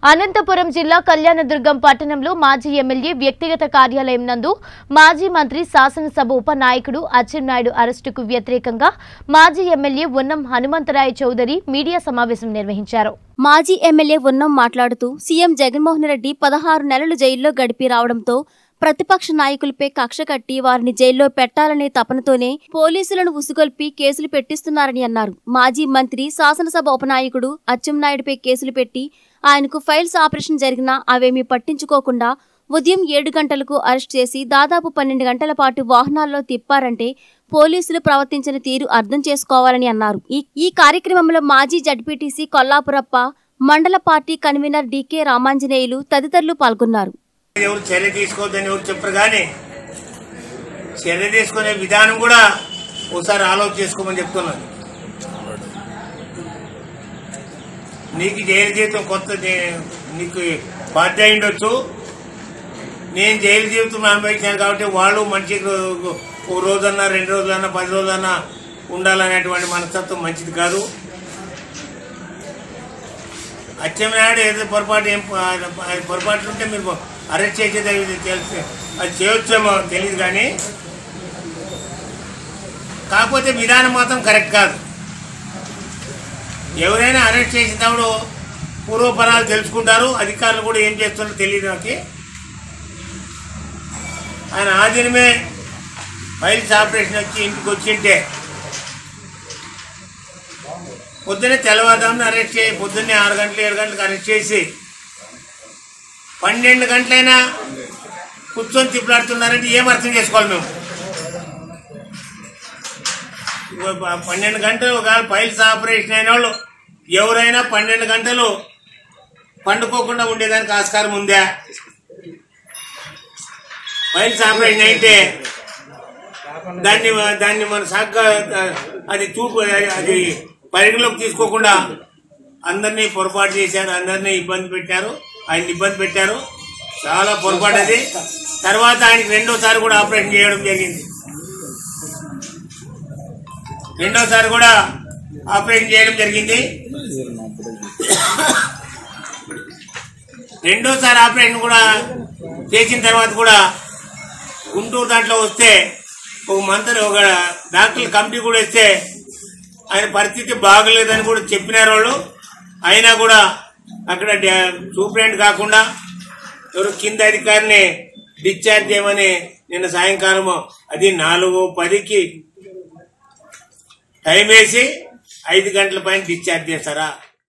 అనంతపురం జిల్లా కళ్యాణదుర్గం పట్టణంలో మాజీ ఎమ్మెల్యే వ్యక్తిగత కార్యాలయం నందు మాజీ మంత్రి శాసనసభ ఉప నాయకుడు అచ్చెన్నాయుడు అరెస్టుకు వ్యతిరేకంగా మాజీ ఎమ్మెల్యే ఉన్నం హనుమంతరాయ చౌదరి మీడియా సమావేశం నిర్వహించారు మాజీ ఎమ్మెల్యే ఉన్నం మాట్లాడుతూ సీఎం జగన్మోహన్ రెడ్డి పదహారు నెలలు జైల్లో గడిపి రావడంతో ప్రతిపక్ష నాయకులపై కక్ష కట్టి వారిని జైల్లో పెట్టాలనే తపనతోనే పోలీసులను ఉసుగొల్పి కేసులు పెట్టిస్తున్నారని అన్నారు మాజీ మంత్రి శాసనసభ ఉపనాయకుడు అచ్చెన్నాయుడుపై కేసులు పెట్టి ఆయనకు ఫైల్స్ ఆపరేషన్ జరిగినా అవేమీ పట్టించుకోకుండా ఉదయం ఏడు గంటలకు అరెస్ట్ చేసి దాదాపు పన్నెండు గంటల పాటు వాహనాల్లో తిప్పారంటే పోలీసులు ప్రవర్తించిన తీరు అర్థం చేసుకోవాలని అన్నారు ఈ ఈ కార్యక్రమంలో మాజీ జడ్పీటీసీ కొల్లాపురప్ప మండల పార్టీ కన్వీనర్ డీకే రామాంజనేయులు తదితరులు పాల్గొన్నారు ఎవరు చర్య తీసుకోవద్దని ఎవరు చెప్పరు కానీ చర్య తీసుకునే విధానం కూడా ఒకసారి ఆలోచన చేసుకోమని చెప్తున్నాను నీకు జైలు జీవితం కొత్త నే- నీకు బాధ్య అయి ఉండొచ్చు నేను జైలు జీవితం అనుభవించాను కాబట్టి వాళ్ళు మనిషికి రో- ఒక రోజన్నా రెండు రోజులన్నా పది రోజులన్నా ఉండాలనేటువంటి మనస్తత్వం మంచిది కాదు అచ్చెన్నాయుడు ఏదో పొరపాటు ఏం అది పొరపాట్లు ఉంటే మీరు అరెస్ట్ చేసేది అది తెలుసు అది చేయొచ్చేమో తెలియదు కానీ కాకపోతే విధానం మాత్రం కరెక్ట్ కాదు ఎవరైనా అరెస్ట్ చేసినప్పుడు పూర్వపరాలు తెలుసుకుంటారు అధికారులు కూడా ఏం చేస్తున్నారో తెలియదు నాకు ఆయన ఆ దినమే ఫైల్స్ ఆపరేషన్ వచ్చి ఇంటికి వచ్చింటే పొద్దున్నే తెల్లవారుదామున అరెస్ట్ చేసి పొద్దున్నే ఆరు గంటలు ఏడు గంటలకు అరెస్ట్ చేసి పన్నెండు గంటలైనా కూర్చొని తిప్పులాడుతున్నారంటే ఏం అర్థం చేసుకోవాలి మేము ఇవ్వ ప- పన్నెండు గంటలు ఒకవేళ ఫైల్స్ ఆపరేషన్ అయిన వాళ్ళు ఎవరైనా పన్నెండు గంటలు పండుకోకుండా ఉండేదానికి ఆస్కారం ఉందా ఫైల్స్ ఆపరేషన్ అయితే దాన్ని దాన్ని మన శాఖ అది చూపు అది పరిగణలోకి తీసుకోకుండా అందరినీ పొరపాటు చేశారు అందరినీ ఇబ్బంది పెట్టారు ఆయన ఇబ్బంది పెట్టారు చాలా పొరపాటు అది తర్వాత ఆయనకి రెండోసారి కూడా ఆపరేషన్ చేయడం జరిగింది రెండోసారి కూడా ఆపరేషన్ చేయడం జరిగింది రెండోసారి ఆపరేషన్ కూడా చేసిన తర్వాత కూడా గుంటూరు దాంట్లో వస్తే ఒక మంత్రి ఒక డాక్టర్ల కమిటీ కూడా వస్తే ఆయన పరిస్థితి బాగలేదని కూడా చెప్పినారు వాళ్ళు అయినా కూడా అక్కడ డా- సూపరింటెండెంట్ కాకుండా ఎవరు కింద అధికారిని డిశ్చార్జ్ చేయమని నిన్న సాయంకాలం అది నాలుగు పదికి టైం వేసి ఐదు గంటల పైన డిశ్చార్జ్ చేస్తారా